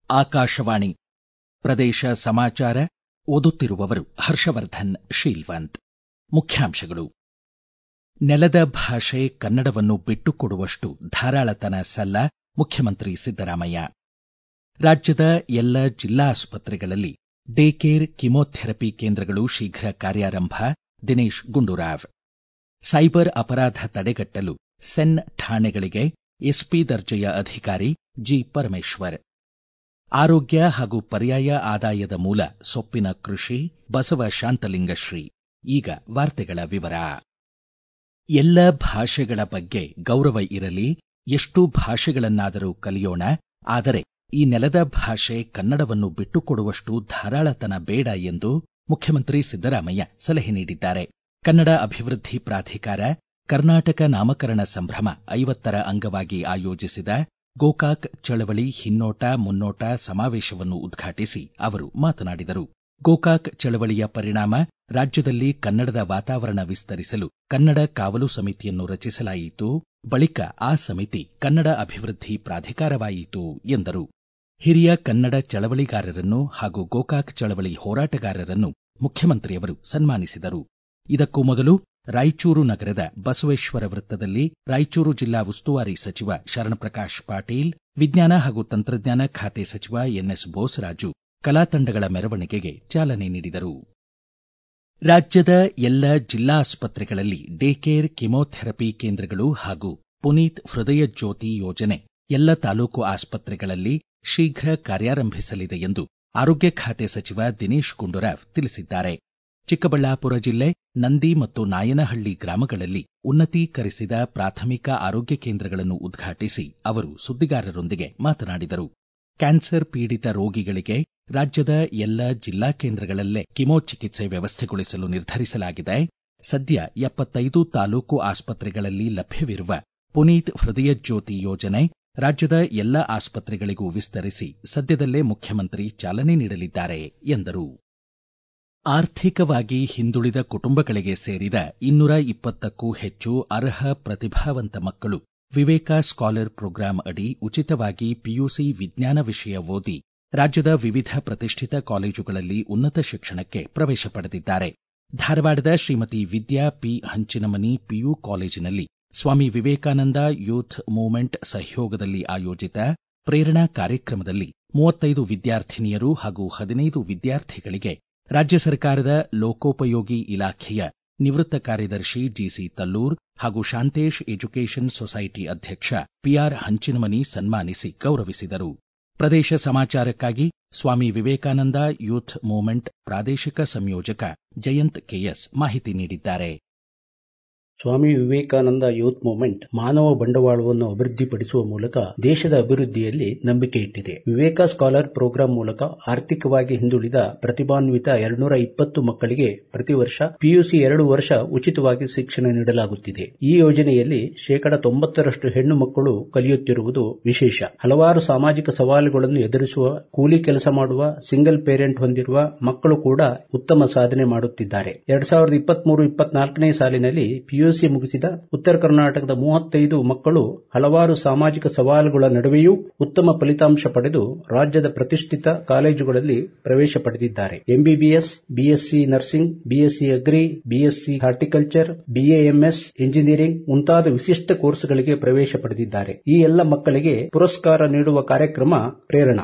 ಆಕಾಶವಾಣಿ ಪ್ರದೇಶ ಸಮಾಚಾರ ಓದುತ್ತಿರುವವರು ಹರ್ಷವರ್ಧನ್ ಶೀಲ್ವಂತ್ ಮುಖ್ಯಾಂಶಗಳು ನೆಲದ ಭಾಷೆ ಕನ್ನಡವನ್ನು ಬಿಟ್ಟುಕೊಡುವಷ್ಟು ಧಾರಾಳತನ ಸಲ್ಲ ಮುಖ್ಯಮಂತ್ರಿ ಸಿದ್ದರಾಮಯ್ಯ ರಾಜ್ಯದ ಎಲ್ಲ ಜಿಲ್ಲಾ ಆಸ್ಪತ್ರೆಗಳಲ್ಲಿ ಡೇ ಕೇರ್ ಕಿಮೋಥೆರಪಿ ಕೇಂದ್ರಗಳು ಶೀಘ್ರ ಕಾರ್ಯಾರಂಭ ದಿನೇಶ್ ಗುಂಡೂರಾವ್ ಸೈಬರ್ ಅಪರಾಧ ತಡೆಗಟ್ಟಲು ಸೆನ್ ಠಾಣೆಗಳಿಗೆ ಎಸ್ಪಿ ದರ್ಜೆಯ ಅಧಿಕಾರಿ ಜಿ ಪರಮೇಶ್ವರ್ ಆರೋಗ್ಯ ಹಾಗೂ ಪರ್ಯಾಯ ಆದಾಯದ ಮೂಲ ಸೊಪ್ಪಿನ ಕೃಷಿ ಬಸವ ಶಾಂತಲಿಂಗಶ್ರೀ ಈಗ ವಾರ್ತೆಗಳ ವಿವರ ಎಲ್ಲ ಭಾಷೆಗಳ ಬಗ್ಗೆ ಗೌರವ ಇರಲಿ ಎಷ್ಟು ಭಾಷೆಗಳನ್ನಾದರೂ ಕಲಿಯೋಣ ಆದರೆ ಈ ನೆಲದ ಭಾಷೆ ಕನ್ನಡವನ್ನು ಬಿಟ್ಟುಕೊಡುವಷ್ಟು ಧಾರಾಳತನ ಬೇಡ ಎಂದು ಮುಖ್ಯಮಂತ್ರಿ ಸಿದ್ದರಾಮಯ್ಯ ಸಲಹೆ ನೀಡಿದ್ದಾರೆ ಕನ್ನಡ ಅಭಿವೃದ್ಧಿ ಪ್ರಾಧಿಕಾರ ಕರ್ನಾಟಕ ನಾಮಕರಣ ಸಂಭ್ರಮ ಐವತ್ತರ ಅಂಗವಾಗಿ ಆಯೋಜಿಸಿದ ಗೋಕಾಕ್ ಚಳವಳಿ ಹಿನ್ನೋಟ ಮುನ್ನೋಟ ಸಮಾವೇಶವನ್ನು ಉದ್ಘಾಟಿಸಿ ಅವರು ಮಾತನಾಡಿದರು ಗೋಕಾಕ್ ಚಳವಳಿಯ ಪರಿಣಾಮ ರಾಜ್ಯದಲ್ಲಿ ಕನ್ನಡದ ವಾತಾವರಣ ವಿಸ್ತರಿಸಲು ಕನ್ನಡ ಕಾವಲು ಸಮಿತಿಯನ್ನು ರಚಿಸಲಾಯಿತು ಬಳಿಕ ಆ ಸಮಿತಿ ಕನ್ನಡ ಅಭಿವೃದ್ಧಿ ಪ್ರಾಧಿಕಾರವಾಯಿತು ಎಂದರು ಹಿರಿಯ ಕನ್ನಡ ಚಳವಳಿಗಾರರನ್ನು ಹಾಗೂ ಗೋಕಾಕ್ ಚಳವಳಿ ಹೋರಾಟಗಾರರನ್ನು ಮುಖ್ಯಮಂತ್ರಿಯವರು ಸನ್ಮಾನಿಸಿದರು ಇದಕ್ಕೂ ಮೊದಲು ರಾಯಚೂರು ನಗರದ ಬಸವೇಶ್ವರ ವೃತ್ತದಲ್ಲಿ ರಾಯಚೂರು ಜಿಲ್ಲಾ ಉಸ್ತುವಾರಿ ಸಚಿವ ಶರಣಪ್ರಕಾಶ್ ಪಾಟೀಲ್ ವಿಜ್ಞಾನ ಹಾಗೂ ತಂತ್ರಜ್ಞಾನ ಖಾತೆ ಸಚಿವ ಎನ್ಎಸ್ ಬೋಸರಾಜು ಕಲಾ ತಂಡಗಳ ಮೆರವಣಿಗೆಗೆ ಚಾಲನೆ ನೀಡಿದರು ರಾಜ್ಯದ ಎಲ್ಲ ಜಿಲ್ಲಾ ಆಸ್ಪತ್ರೆಗಳಲ್ಲಿ ಡೇ ಕೇರ್ ಕಿಮೋಥೆರಪಿ ಕೇಂದ್ರಗಳು ಹಾಗೂ ಪುನೀತ್ ಹೃದಯ ಜ್ಯೋತಿ ಯೋಜನೆ ಎಲ್ಲ ತಾಲೂಕು ಆಸ್ಪತ್ರೆಗಳಲ್ಲಿ ಶೀಘ್ರ ಕಾರ್ಯಾರಂಭಿಸಲಿದೆ ಎಂದು ಆರೋಗ್ಯ ಖಾತೆ ಸಚಿವ ದಿನೇಶ್ ಗುಂಡೂರಾವ್ ತಿಳಿಸಿದ್ದಾರೆ ಚಿಕ್ಕಬಳ್ಳಾಪುರ ಜಿಲ್ಲೆ ನಂದಿ ಮತ್ತು ನಾಯನಹಳ್ಳಿ ಗ್ರಾಮಗಳಲ್ಲಿ ಉನ್ನತೀಕರಿಸಿದ ಪ್ರಾಥಮಿಕ ಆರೋಗ್ಯ ಕೇಂದ್ರಗಳನ್ನು ಉದ್ಘಾಟಿಸಿ ಅವರು ಸುದ್ದಿಗಾರರೊಂದಿಗೆ ಮಾತನಾಡಿದರು ಕ್ಯಾನ್ಸರ್ ಪೀಡಿತ ರೋಗಿಗಳಿಗೆ ರಾಜ್ಯದ ಎಲ್ಲ ಜಿಲ್ಲಾ ಕೇಂದ್ರಗಳಲ್ಲೇ ಕಿಮೋ ಚಿಕಿತ್ಸೆ ವ್ಯವಸ್ಥೆಗೊಳಿಸಲು ನಿರ್ಧರಿಸಲಾಗಿದೆ ಸದ್ಯ ಎಪ್ಪತ್ತೈದು ತಾಲೂಕು ಆಸ್ಪತ್ರೆಗಳಲ್ಲಿ ಲಭ್ಯವಿರುವ ಪುನೀತ್ ಹೃದಯ ಜ್ಯೋತಿ ಯೋಜನೆ ರಾಜ್ಯದ ಎಲ್ಲ ಆಸ್ಪತ್ರೆಗಳಿಗೂ ವಿಸ್ತರಿಸಿ ಸದ್ಯದಲ್ಲೇ ಮುಖ್ಯಮಂತ್ರಿ ಚಾಲನೆ ನೀಡಲಿದ್ದಾರೆ ಎಂದರು ಆರ್ಥಿಕವಾಗಿ ಹಿಂದುಳಿದ ಕುಟುಂಬಗಳಿಗೆ ಸೇರಿದ ಇನ್ನೂರ ಇಪ್ಪತ್ತಕ್ಕೂ ಹೆಚ್ಚು ಅರ್ಹ ಪ್ರತಿಭಾವಂತ ಮಕ್ಕಳು ವಿವೇಕ ಸ್ಕಾಲರ್ ಪ್ರೋಗ್ರಾಂ ಅಡಿ ಉಚಿತವಾಗಿ ಪಿಯುಸಿ ವಿಜ್ಞಾನ ವಿಷಯ ಓದಿ ರಾಜ್ಯದ ವಿವಿಧ ಪ್ರತಿಷ್ಠಿತ ಕಾಲೇಜುಗಳಲ್ಲಿ ಉನ್ನತ ಶಿಕ್ಷಣಕ್ಕೆ ಪ್ರವೇಶ ಪಡೆದಿದ್ದಾರೆ ಧಾರವಾಡದ ಶ್ರೀಮತಿ ವಿದ್ಯಾ ಪಿ ಹಂಚಿನಮನಿ ಪಿಯು ಕಾಲೇಜಿನಲ್ಲಿ ಸ್ವಾಮಿ ವಿವೇಕಾನಂದ ಯೂತ್ ಮೂವ್ಮೆಂಟ್ ಸಹಯೋಗದಲ್ಲಿ ಆಯೋಜಿತ ಪ್ರೇರಣಾ ಕಾರ್ಯಕ್ರಮದಲ್ಲಿ ಮೂವತ್ತೈದು ವಿದ್ಯಾರ್ಥಿನಿಯರು ಹಾಗೂ ಹದಿನೈದು ವಿದ್ಯಾರ್ಥಿಗಳಿಗೆ ರಾಜ್ಯ ಸರ್ಕಾರದ ಲೋಕೋಪಯೋಗಿ ಇಲಾಖೆಯ ನಿವೃತ್ತ ಕಾರ್ಯದರ್ಶಿ ಜಿಸಿ ತಲ್ಲೂರ್ ಹಾಗೂ ಶಾಂತೇಶ್ ಎಜುಕೇಷನ್ ಸೊಸೈಟಿ ಅಧ್ಯಕ್ಷ ಪಿಆರ್ ಹಂಚಿನಮನಿ ಸನ್ಮಾನಿಸಿ ಗೌರವಿಸಿದರು ಪ್ರದೇಶ ಸಮಾಚಾರಕ್ಕಾಗಿ ಸ್ವಾಮಿ ವಿವೇಕಾನಂದ ಯೂತ್ ಮೂವ್ಮೆಂಟ್ ಪ್ರಾದೇಶಿಕ ಸಂಯೋಜಕ ಜಯಂತ್ ಕೆಎಸ್ ಮಾಹಿತಿ ನೀಡಿದ್ದಾರೆ ಸ್ವಾಮಿ ವಿವೇಕಾನಂದ ಯೂತ್ ಮೂವ್ಮೆಂಟ್ ಮಾನವ ಬಂಡವಾಳವನ್ನು ಅಭಿವೃದ್ಧಿಪಡಿಸುವ ಮೂಲಕ ದೇಶದ ಅಭಿವೃದ್ಧಿಯಲ್ಲಿ ನಂಬಿಕೆ ಇಟ್ಟಿದೆ ವಿವೇಕ ಸ್ಕಾಲರ್ ಪ್ರೋಗ್ರಾಂ ಮೂಲಕ ಆರ್ಥಿಕವಾಗಿ ಹಿಂದುಳಿದ ಪ್ರತಿಭಾನ್ವಿತ ಎರಡ್ನೂರ ಇಪ್ಪತ್ತು ಮಕ್ಕಳಿಗೆ ಪ್ರತಿ ವರ್ಷ ಪಿಯುಸಿ ಎರಡು ವರ್ಷ ಉಚಿತವಾಗಿ ಶಿಕ್ಷಣ ನೀಡಲಾಗುತ್ತಿದೆ ಈ ಯೋಜನೆಯಲ್ಲಿ ಶೇಕಡ ತೊಂಬತ್ತರಷ್ಟು ಹೆಣ್ಣು ಮಕ್ಕಳು ಕಲಿಯುತ್ತಿರುವುದು ವಿಶೇಷ ಹಲವಾರು ಸಾಮಾಜಿಕ ಸವಾಲುಗಳನ್ನು ಎದುರಿಸುವ ಕೂಲಿ ಕೆಲಸ ಮಾಡುವ ಸಿಂಗಲ್ ಪೇರೆಂಟ್ ಹೊಂದಿರುವ ಮಕ್ಕಳು ಕೂಡ ಉತ್ತಮ ಸಾಧನೆ ಮಾಡುತ್ತಿದ್ದಾರೆ ಎರಡ್ ಸಾವಿರದ ಇಪ್ಪತ್ಮೂರು ಇಪ್ಪತ್ನಾಲ್ಕನೇ ಸಾಲಿನಲ್ಲಿ ಪಿಯು ಪಿಯುಸಿ ಮುಗಿಸಿದ ಉತ್ತರ ಕರ್ನಾಟಕದ ಮೂವತ್ತೈದು ಮಕ್ಕಳು ಹಲವಾರು ಸಾಮಾಜಿಕ ಸವಾಲುಗಳ ನಡುವೆಯೂ ಉತ್ತಮ ಫಲಿತಾಂಶ ಪಡೆದು ರಾಜ್ಯದ ಪ್ರತಿಷ್ಠಿತ ಕಾಲೇಜುಗಳಲ್ಲಿ ಪ್ರವೇಶ ಪಡೆದಿದ್ದಾರೆ MBBS BSc nursing BSc agri BSc horticulture BAMS engineering ಮುಂತಾದ ವಿಶಿಷ್ಟ ಕೋರ್ಸ್ಗಳಿಗೆ ಪ್ರವೇಶ ಪಡೆದಿದ್ದಾರೆ ಈ ಎಲ್ಲ ಮಕ್ಕಳಿಗೆ ಪುರಸ್ಕಾರ ನೀಡುವ ಕಾರ್ಯಕ್ರಮ ಪ್ರೇರಣಾ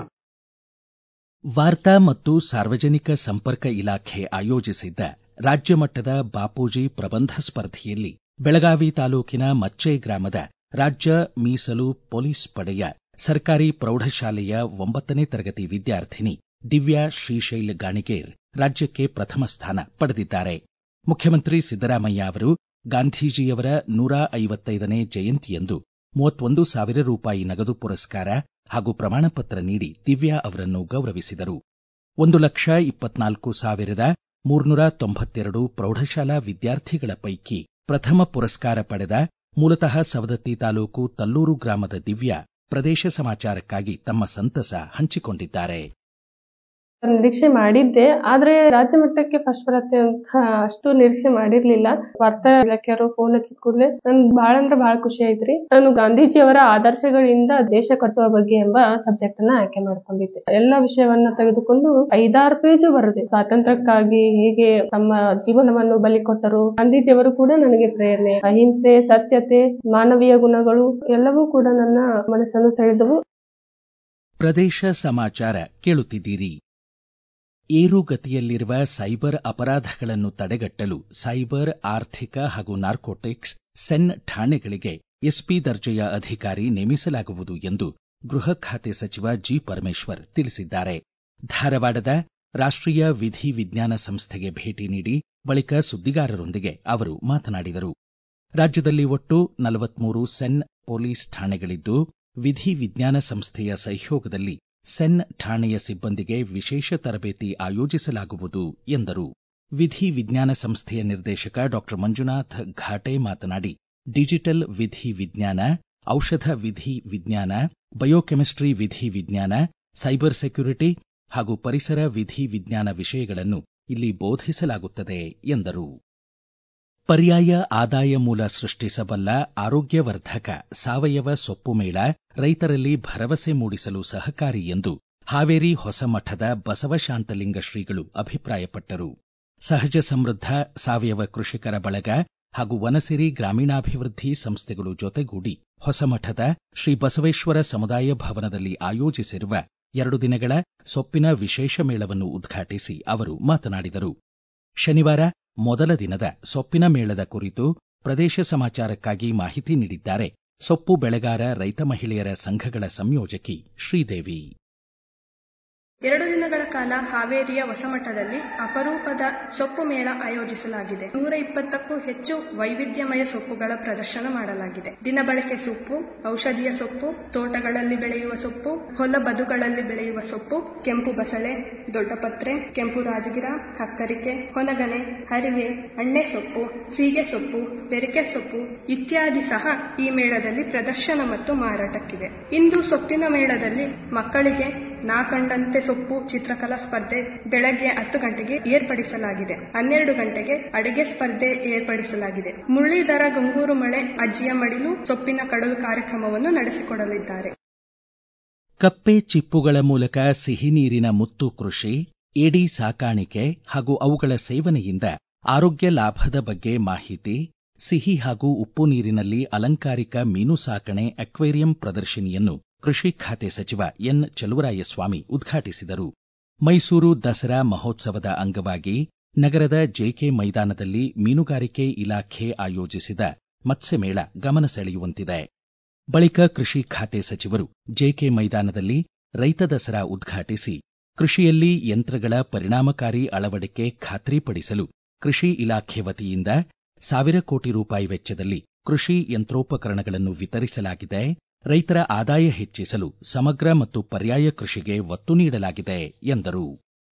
ವಾರ್ತಾ ಮತ್ತು ಸಾರ್ವಜನಿಕ ಸಂಪರ್ಕ ಇಲಾಖೆ ಆಯೋಜಿಸಿದ್ದ ರಾಜ್ಯ ಮಟ್ಟದ ಬಾಪೂಜಿ ಪ್ರಬಂಧ ಸ್ಪರ್ಧೆಯಲ್ಲಿ ಬೆಳಗಾವಿ ತಾಲೂಕಿನ ಮಚ್ಚೆ ಗ್ರಾಮದ ರಾಜ್ಯ ಮೀಸಲು ಪೊಲೀಸ್ ಪಡೆಯ ಸರ್ಕಾರಿ ಪ್ರೌಢಶಾಲೆಯ ಒಂಬತ್ತನೇ ತರಗತಿ ವಿದ್ಯಾರ್ಥಿನಿ ದಿವ್ಯಾ ಶ್ರೀಶೈಲ್ ಗಾಣಿಗೇರ್ ರಾಜ್ಯಕ್ಕೆ ಪ್ರಥಮ ಸ್ಥಾನ ಪಡೆದಿದ್ದಾರೆ ಮುಖ್ಯಮಂತ್ರಿ ಸಿದ್ದರಾಮಯ್ಯ ಅವರು ಗಾಂಧೀಜಿಯವರ ನೂರ ಐವತ್ತೈದನೇ ಜಯಂತಿಯಂದು ಮೂವತ್ತೊಂದು ಸಾವಿರ ರೂಪಾಯಿ ನಗದು ಪುರಸ್ಕಾರ ಹಾಗೂ ಪ್ರಮಾಣ ಪತ್ರ ನೀಡಿ ದಿವ್ಯಾ ಅವರನ್ನು ಗೌರವಿಸಿದರು ಒಂದು ಲಕ್ಷ ಇಪ್ಪತ್ನಾಲ್ಕು ಸಾವಿರದ ಮೂರ್ನೂರ ತೊಂಬತ್ತೆರಡು ಪ್ರೌಢಶಾಲಾ ವಿದ್ಯಾರ್ಥಿಗಳ ಪೈಕಿ ಪ್ರಥಮ ಪುರಸ್ಕಾರ ಪಡೆದ ಮೂಲತಃ ಸವದತ್ತಿ ತಾಲೂಕು ತಲ್ಲೂರು ಗ್ರಾಮದ ದಿವ್ಯಾ ಪ್ರದೇಶ ಸಮಾಚಾರಕ್ಕಾಗಿ ತಮ್ಮ ಸಂತಸ ಹಂಚಿಕೊಂಡಿದ್ದಾರೆ ನಿರೀಕ್ಷೆ ಮಾಡಿದ್ದೆ ಆದ್ರೆ ರಾಜ್ಯ ಮಟ್ಟಕ್ಕೆ ಫಸ್ಟ್ ಬರುತ್ತೆ ಅಂತ ಅಷ್ಟು ನಿರೀಕ್ಷೆ ಮಾಡಿರ್ಲಿಲ್ಲ ವಾರ್ತಾ ಇಲಾಖೆಯವರು ಫೋನ್ ಹಚ್ಚಿದ ಕೂಡಲೇ ನನ್ ಬಹಳ ಅಂದ್ರೆ ಬಹಳ ಖುಷಿ ಆಯ್ತ್ರಿ ನಾನು ಗಾಂಧೀಜಿಯವರ ಆದರ್ಶಗಳಿಂದ ದೇಶ ಕಟ್ಟುವ ಬಗ್ಗೆ ಎಂಬ ಸಬ್ಜೆಕ್ಟ್ ಅನ್ನ ಆಯ್ಕೆ ಮಾಡ್ಕೊಂಡಿದ್ದೆ ಎಲ್ಲ ವಿಷಯವನ್ನ ತೆಗೆದುಕೊಂಡು ಐದಾರು ಪೇಜ್ ಬರೆದೆ ಸ್ವಾತಂತ್ರ್ಯಕ್ಕಾಗಿ ಹೇಗೆ ತಮ್ಮ ಜೀವನವನ್ನು ಬಲಿ ಕೊಟ್ಟರು ಗಾಂಧೀಜಿಯವರು ಕೂಡ ನನಗೆ ಪ್ರೇರಣೆ ಅಹಿಂಸೆ ಸತ್ಯತೆ ಮಾನವೀಯ ಗುಣಗಳು ಎಲ್ಲವೂ ಕೂಡ ನನ್ನ ಮನಸ್ಸನ್ನು ಸೆಳೆದವು ಪ್ರದೇಶ ಸಮಾಚಾರ ಕೇಳುತ್ತಿದ್ದೀರಿ ಏರುಗತಿಯಲ್ಲಿರುವ ಸೈಬರ್ ಅಪರಾಧಗಳನ್ನು ತಡೆಗಟ್ಟಲು ಸೈಬರ್ ಆರ್ಥಿಕ ಹಾಗೂ ನಾರ್ಕೋಟಿಕ್ಸ್ ಸೆನ್ ಠಾಣೆಗಳಿಗೆ ಎಸ್ಪಿ ದರ್ಜೆಯ ಅಧಿಕಾರಿ ನೇಮಿಸಲಾಗುವುದು ಎಂದು ಗೃಹ ಖಾತೆ ಸಚಿವ ಜಿ ಪರಮೇಶ್ವರ್ ತಿಳಿಸಿದ್ದಾರೆ ಧಾರವಾಡದ ರಾಷ್ಟ್ರೀಯ ವಿಧಿ ವಿಜ್ಞಾನ ಸಂಸ್ಥೆಗೆ ಭೇಟಿ ನೀಡಿ ಬಳಿಕ ಸುದ್ದಿಗಾರರೊಂದಿಗೆ ಅವರು ಮಾತನಾಡಿದರು ರಾಜ್ಯದಲ್ಲಿ ಒಟ್ಟು ನಲವತ್ಮೂರು ಸೆನ್ ಪೊಲೀಸ್ ಠಾಣೆಗಳಿದ್ದು ವಿಧಿ ವಿಜ್ಞಾನ ಸಂಸ್ಥೆಯ ಸಹಯೋಗದಲ್ಲಿ ಸೆನ್ ಠಾಣೆಯ ಸಿಬ್ಬಂದಿಗೆ ವಿಶೇಷ ತರಬೇತಿ ಆಯೋಜಿಸಲಾಗುವುದು ಎಂದರು ವಿಧಿ ವಿಜ್ಞಾನ ಸಂಸ್ಥೆಯ ನಿರ್ದೇಶಕ ಡಾಕ್ಟರ್ ಮಂಜುನಾಥ್ ಘಾಟೆ ಮಾತನಾಡಿ ಡಿಜಿಟಲ್ ವಿಧಿ ವಿಜ್ಞಾನ ಔಷಧ ವಿಧಿ ವಿಜ್ಞಾನ ಬಯೋಕೆಮಿಸ್ಟ್ರಿ ವಿಧಿ ವಿಜ್ಞಾನ ಸೈಬರ್ ಸೆಕ್ಯುರಿಟಿ ಹಾಗೂ ಪರಿಸರ ವಿಧಿ ವಿಜ್ಞಾನ ವಿಷಯಗಳನ್ನು ಇಲ್ಲಿ ಬೋಧಿಸಲಾಗುತ್ತದೆ ಎಂದರು ಪರ್ಯಾಯ ಆದಾಯ ಮೂಲ ಸೃಷ್ಟಿಸಬಲ್ಲ ಆರೋಗ್ಯವರ್ಧಕ ಸಾವಯವ ಸೊಪ್ಪು ಮೇಳ ರೈತರಲ್ಲಿ ಭರವಸೆ ಮೂಡಿಸಲು ಸಹಕಾರಿ ಎಂದು ಹಾವೇರಿ ಹೊಸಮಠದ ಬಸವಶಾಂತಲಿಂಗ ಶ್ರೀಗಳು ಅಭಿಪ್ರಾಯಪಟ್ಟರು ಸಹಜ ಸಮೃದ್ಧ ಸಾವಯವ ಕೃಷಿಕರ ಬಳಗ ಹಾಗೂ ವನಸಿರಿ ಗ್ರಾಮೀಣಾಭಿವೃದ್ಧಿ ಸಂಸ್ಥೆಗಳು ಜೊತೆಗೂಡಿ ಹೊಸಮಠದ ಶ್ರೀ ಬಸವೇಶ್ವರ ಸಮುದಾಯ ಭವನದಲ್ಲಿ ಆಯೋಜಿಸಿರುವ ಎರಡು ದಿನಗಳ ಸೊಪ್ಪಿನ ವಿಶೇಷ ಮೇಳವನ್ನು ಉದ್ಘಾಟಿಸಿ ಅವರು ಮಾತನಾಡಿದರು ಶನಿವಾರ ಮೊದಲ ದಿನದ ಸೊಪ್ಪಿನ ಮೇಳದ ಕುರಿತು ಪ್ರದೇಶ ಸಮಾಚಾರಕ್ಕಾಗಿ ಮಾಹಿತಿ ನೀಡಿದ್ದಾರೆ ಸೊಪ್ಪು ಬೆಳೆಗಾರ ರೈತ ಮಹಿಳೆಯರ ಸಂಘಗಳ ಸಂಯೋಜಕಿ ಶ್ರೀದೇವಿ ಎರಡು ದಿನಗಳ ಕಾಲ ಹಾವೇರಿಯ ಹೊಸಮಠದಲ್ಲಿ ಅಪರೂಪದ ಸೊಪ್ಪು ಮೇಳ ಆಯೋಜಿಸಲಾಗಿದೆ ನೂರ ಇಪ್ಪತ್ತಕ್ಕೂ ಹೆಚ್ಚು ವೈವಿಧ್ಯಮಯ ಸೊಪ್ಪುಗಳ ಪ್ರದರ್ಶನ ಮಾಡಲಾಗಿದೆ ದಿನಬಳಕೆ ಸೊಪ್ಪು ಔಷಧೀಯ ಸೊಪ್ಪು ತೋಟಗಳಲ್ಲಿ ಬೆಳೆಯುವ ಸೊಪ್ಪು ಹೊಲ ಬದುಗಳಲ್ಲಿ ಬೆಳೆಯುವ ಸೊಪ್ಪು ಕೆಂಪು ಬಸಳೆ ದೊಡ್ಡಪತ್ರೆ ಕೆಂಪು ರಾಜಗಿರ ಹಕ್ಕರಿಕೆ ಹೊನಗನೆ ಹರಿವೆ ಅಣ್ಣೆ ಸೊಪ್ಪು ಸೀಗೆ ಸೊಪ್ಪು ಬೆರಕೆ ಸೊಪ್ಪು ಇತ್ಯಾದಿ ಸಹ ಈ ಮೇಳದಲ್ಲಿ ಪ್ರದರ್ಶನ ಮತ್ತು ಮಾರಾಟಕ್ಕಿವೆ ಇಂದು ಸೊಪ್ಪಿನ ಮೇಳದಲ್ಲಿ ಮಕ್ಕಳಿಗೆ ನಾ ಕಂಡಂತೆ ಸೊಪ್ಪು ಚಿತ್ರಕಲಾ ಸ್ಪರ್ಧೆ ಬೆಳಗ್ಗೆ ಹತ್ತು ಗಂಟೆಗೆ ಏರ್ಪಡಿಸಲಾಗಿದೆ ಹನ್ನೆರಡು ಗಂಟೆಗೆ ಅಡಿಗೆ ಸ್ಪರ್ಧೆ ಏರ್ಪಡಿಸಲಾಗಿದೆ ಮುರಳೀಧರ ಗಂಗೂರು ಮಳೆ ಅಜ್ಜಿಯ ಮಡಿಲು ಸೊಪ್ಪಿನ ಕಡಲು ಕಾರ್ಯಕ್ರಮವನ್ನು ನಡೆಸಿಕೊಡಲಿದ್ದಾರೆ ಕಪ್ಪೆ ಚಿಪ್ಪುಗಳ ಮೂಲಕ ಸಿಹಿ ನೀರಿನ ಮುತ್ತು ಕೃಷಿ ಏಡಿ ಸಾಕಾಣಿಕೆ ಹಾಗೂ ಅವುಗಳ ಸೇವನೆಯಿಂದ ಆರೋಗ್ಯ ಲಾಭದ ಬಗ್ಗೆ ಮಾಹಿತಿ ಸಿಹಿ ಹಾಗೂ ಉಪ್ಪು ನೀರಿನಲ್ಲಿ ಅಲಂಕಾರಿಕ ಮೀನು ಸಾಕಣೆ ಅಕ್ವೇರಿಯಂ ಪ್ರದರ್ಶನಿಯನ್ನು ಕೃಷಿ ಖಾತೆ ಸಚಿವ ಎನ್ ಚಲುವರಾಯಸ್ವಾಮಿ ಉದ್ಘಾಟಿಸಿದರು ಮೈಸೂರು ದಸರಾ ಮಹೋತ್ಸವದ ಅಂಗವಾಗಿ ನಗರದ ಜೆಕೆ ಮೈದಾನದಲ್ಲಿ ಮೀನುಗಾರಿಕೆ ಇಲಾಖೆ ಆಯೋಜಿಸಿದ ಮತ್ಸ್ಯಮೇಳ ಗಮನ ಸೆಳೆಯುವಂತಿದೆ ಬಳಿಕ ಕೃಷಿ ಖಾತೆ ಸಚಿವರು ಜೆಕೆ ಮೈದಾನದಲ್ಲಿ ರೈತ ದಸರಾ ಉದ್ಘಾಟಿಸಿ ಕೃಷಿಯಲ್ಲಿ ಯಂತ್ರಗಳ ಪರಿಣಾಮಕಾರಿ ಅಳವಡಿಕೆ ಖಾತ್ರಿಪಡಿಸಲು ಕೃಷಿ ಇಲಾಖೆ ವತಿಯಿಂದ ಸಾವಿರ ಕೋಟಿ ರೂಪಾಯಿ ವೆಚ್ಚದಲ್ಲಿ ಕೃಷಿ ಯಂತ್ರೋಪಕರಣಗಳನ್ನು ವಿತರಿಸಲಾಗಿದೆ ರೈತರ ಆದಾಯ ಹೆಚ್ಚಿಸಲು ಸಮಗ್ರ ಮತ್ತು ಪರ್ಯಾಯ ಕೃಷಿಗೆ ಒತ್ತು ನೀಡಲಾಗಿದೆ ಎಂದರು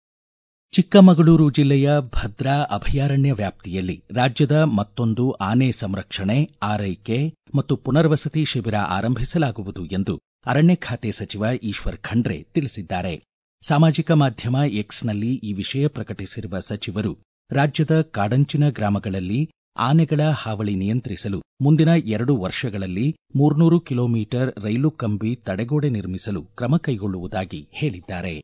ಚಿಕ್ಕಮಗಳೂರು ಜಿಲ್ಲೆಯ ಭದ್ರಾ ಅಭಯಾರಣ್ಯ ವ್ಯಾಪ್ತಿಯಲ್ಲಿ ರಾಜ್ಯದ ಮತ್ತೊಂದು ಆನೆ ಸಂರಕ್ಷಣೆ ಆರೈಕೆ ಮತ್ತು ಪುನರ್ವಸತಿ ಶಿಬಿರ ಆರಂಭಿಸಲಾಗುವುದು ಎಂದು ಅರಣ್ಯ ಖಾತೆ ಸಚಿವ ಈಶ್ವರ್ ಖಂಡ್ರೆ ತಿಳಿಸಿದ್ದಾರೆ ಸಾಮಾಜಿಕ ಮಾಧ್ಯಮ ಎಕ್ಸ್ನಲ್ಲಿ ಈ ವಿಷಯ ಪ್ರಕಟಿಸಿರುವ ಸಚಿವರು ರಾಜ್ಯದ ಕಾಡಂಚಿನ ಗ್ರಾಮಗಳಲ್ಲಿ ಆನೆಗಳ ಹಾವಳಿ ನಿಯಂತ್ರಿಸಲು ಮುಂದಿನ ಎರಡು ವರ್ಷಗಳಲ್ಲಿ ಮೂರ್ನೂರು ಕಿಲೋಮೀಟರ್ ರೈಲು ಕಂಬಿ ತಡೆಗೋಡೆ ನಿರ್ಮಿಸಲು ಕ್ರಮ ಕೈಗೊಳ್ಳುವುದಾಗಿ ಹೇಳಿದ್ದಾರೆ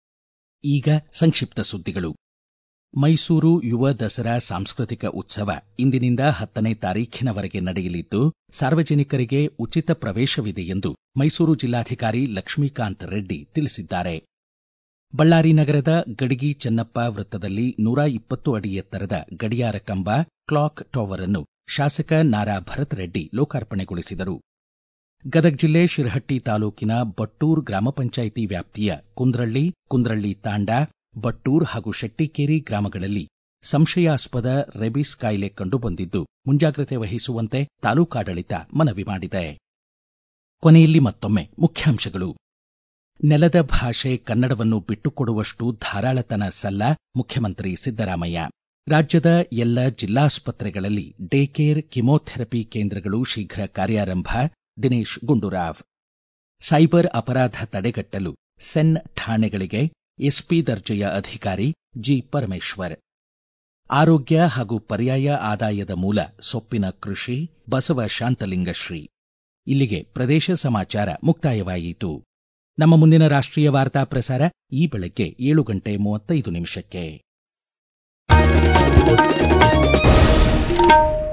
ಈಗ ಸಂಕ್ಷಿಪ್ತ ಸುದ್ದಿಗಳು ಮೈಸೂರು ಯುವ ದಸರಾ ಸಾಂಸ್ಕೃತಿಕ ಉತ್ಸವ ಇಂದಿನಿಂದ ಹತ್ತನೇ ತಾರೀಖಿನವರೆಗೆ ನಡೆಯಲಿದ್ದು ಸಾರ್ವಜನಿಕರಿಗೆ ಉಚಿತ ಪ್ರವೇಶವಿದೆ ಎಂದು ಮೈಸೂರು ಜಿಲ್ಲಾಧಿಕಾರಿ ಲಕ್ಷ್ಮೀಕಾಂತ್ ರೆಡ್ಡಿ ತಿಳಿಸಿದ್ದಾರೆ ಬಳ್ಳಾರಿ ನಗರದ ಗಡಿಗಿ ಚೆನ್ನಪ್ಪ ವೃತ್ತದಲ್ಲಿ ನೂರ ಇಪ್ಪತ್ತು ಅಡಿ ಎತ್ತರದ ಗಡಿಯಾರ ಕಂಬ ಕ್ಲಾಕ್ ಟವರ್ ಅನ್ನು ಶಾಸಕ ನಾರಾ ಭರತ್ ರೆಡ್ಡಿ ಲೋಕಾರ್ಪಣೆಗೊಳಿಸಿದರು ಗದಗ ಜಿಲ್ಲೆ ಶಿರಹಟ್ಟಿ ತಾಲೂಕಿನ ಬಟ್ಟೂರ್ ಗ್ರಾಮ ಪಂಚಾಯಿತಿ ವ್ಯಾಪ್ತಿಯ ಕುಂದ್ರಳ್ಳಿ ಕುಂದ್ರಳ್ಳಿ ತಾಂಡ ಬಟ್ಟೂರ್ ಹಾಗೂ ಶೆಟ್ಟಿಕೇರಿ ಗ್ರಾಮಗಳಲ್ಲಿ ಸಂಶಯಾಸ್ಪದ ರೆಬಿಸ್ ಕಾಯಿಲೆ ಕಂಡುಬಂದಿದ್ದು ಮುಂಜಾಗ್ರತೆ ವಹಿಸುವಂತೆ ತಾಲೂಕಾಡಳಿತ ಮನವಿ ಮಾಡಿದೆ ಕೊನೆಯಲ್ಲಿ ಮತ್ತೊಮ್ಮೆ ಮುಖ್ಯಾಂಶಗಳು ನೆಲದ ಭಾಷೆ ಕನ್ನಡವನ್ನು ಬಿಟ್ಟುಕೊಡುವಷ್ಟು ಧಾರಾಳತನ ಸಲ್ಲ ಮುಖ್ಯಮಂತ್ರಿ ಸಿದ್ದರಾಮಯ್ಯ ರಾಜ್ಯದ ಎಲ್ಲ ಜಿಲ್ಲಾಸ್ಪತ್ರೆಗಳಲ್ಲಿ ಡೇ ಕೇರ್ ಕಿಮೋಥೆರಪಿ ಕೇಂದ್ರಗಳು ಶೀಘ್ರ ಕಾರ್ಯಾರಂಭ ದಿನೇಶ್ ಗುಂಡೂರಾವ್ ಸೈಬರ್ ಅಪರಾಧ ತಡೆಗಟ್ಟಲು ಸೆನ್ ಠಾಣೆಗಳಿಗೆ ಎಸ್ಪಿ ದರ್ಜೆಯ ಅಧಿಕಾರಿ ಜಿ ಪರಮೇಶ್ವರ್ ಆರೋಗ್ಯ ಹಾಗೂ ಪರ್ಯಾಯ ಆದಾಯದ ಮೂಲ ಸೊಪ್ಪಿನ ಕೃಷಿ ಬಸವ ಶಾಂತಲಿಂಗಶ್ರೀ ಇಲ್ಲಿಗೆ ಪ್ರದೇಶ ಸಮಾಚಾರ ಮುಕ್ತಾಯವಾಯಿತು ನಮ್ಮ ಮುಂದಿನ ರಾಷ್ಟ್ರೀಯ ವಾರ್ತಾ ಪ್ರಸಾರ ಈ ಬೆಳಗ್ಗೆ ಏಳು ಗಂಟೆ ಮೂವತ್ತೈದು ನಿಮಿಷಕ್ಕೆ